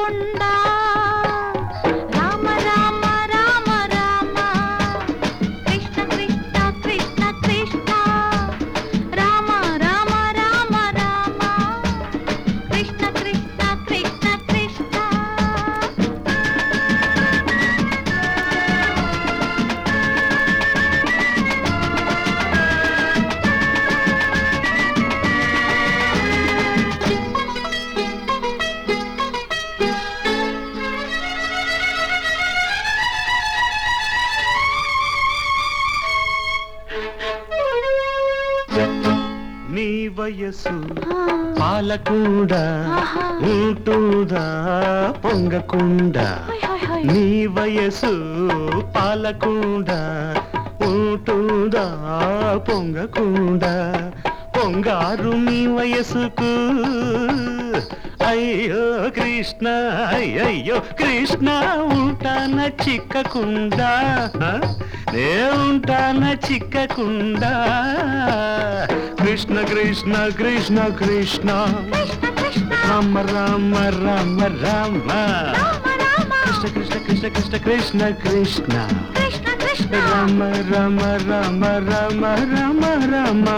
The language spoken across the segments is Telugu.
జారకుండా రామ రామ రామ రామ కృష్ణ కృష్ణ కృష్ణ కృష్ణ రామ రామ రామ రామ కృష్ణ కృష్ణ కృష్ణ కృష్ణ నీ వయసు ఆ, పాలకుండా ఆహా. ఉంటుందా పొంగకుండా హాయ్ హాయ్ హాయ్ నీ వయసు పాలకుండా ఉంటుందా పొంగకుండా పొంగారు నీ వయసుకు అయ్యో కృష్ణ అయ్యయ్యో కృష్ణ ఉంటాన చిక్కకుండా నే ఉంటాన చిక్కకుండా కృష్ణ కృష్ణ కృష్ణ కృష్ణ కృష్ణ కృష్ణ రామ రామ రామ రామ రామ రామ కృష్ణ కృష్ణ కృష్ణ కృష్ణ కృష్ణ కృష్ణ కృష్ణ కృష్ణ రామ రామ రామ రామ రామ రామ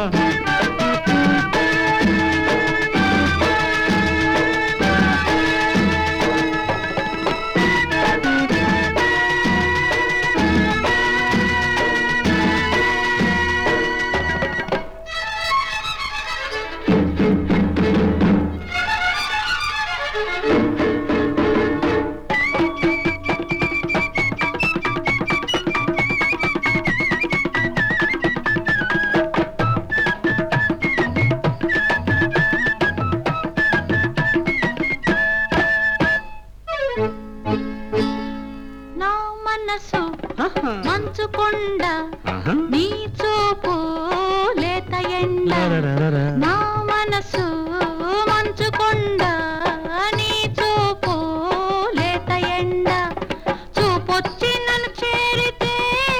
నా మనసు ఆహా. మంచుకొండ ఆహా. నీ చూపు లేత ఎండ లరరరర. నా మనసు మంచుకొండ నీ చూపు లేత ఎండ చూపొచ్చి నన్ను చేరితే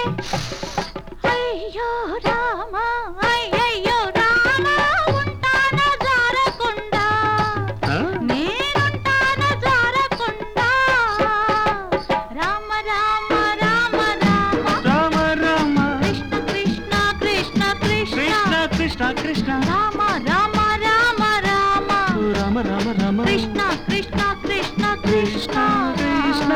అయ్యో రామ అయ్యయ్యో రామ ఉంటాన జారకుండా ఆ? నేనుంటాను జారకుండా రామ రామ రామ రామ రామ రామ కృష్ణ కృష్ణ కృష్ణ కృష్ణ కృష్ణ కృష్ణ కృష్ణ రామ రామ రామ రామ రామ రామ రామ కృష్ణ కృష్ణ కృష్ణ కృష్ణ కృష్ణ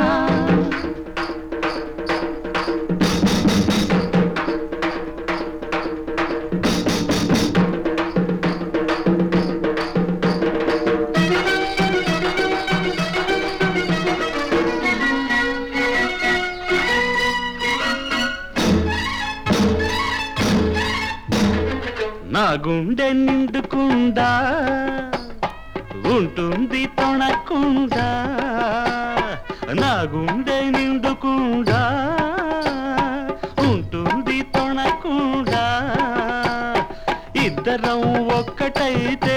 నా గుండె నిండుకుండా ఉంటుంది తొణకుండా నా గుండె నిండుకుండా ఉంటుంది తొణకుండా ఇద్దరం ఒక్కటైతే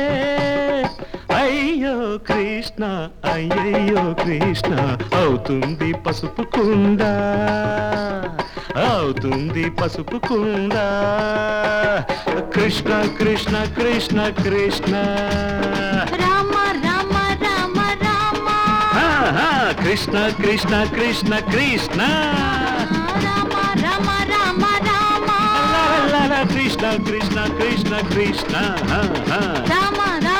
అయ్యో కృష్ణ అయ్యయ్యో కృష్ణ అవుతుంది పసుపు కుండా అవుతుంది పసుపు కుండా కృష్ణ కృష్ణ కృష్ణ కృష్ణ రామ రామ రామ రామ ఆహా, కృష్ణ కృష్ణ కృష్ణ కృష్ణ రామ రామ రామ రామ లా, లా, లా, కృష్ణ కృష్ణ కృష్ణ కృష్ణ ఆహా. రామ రామ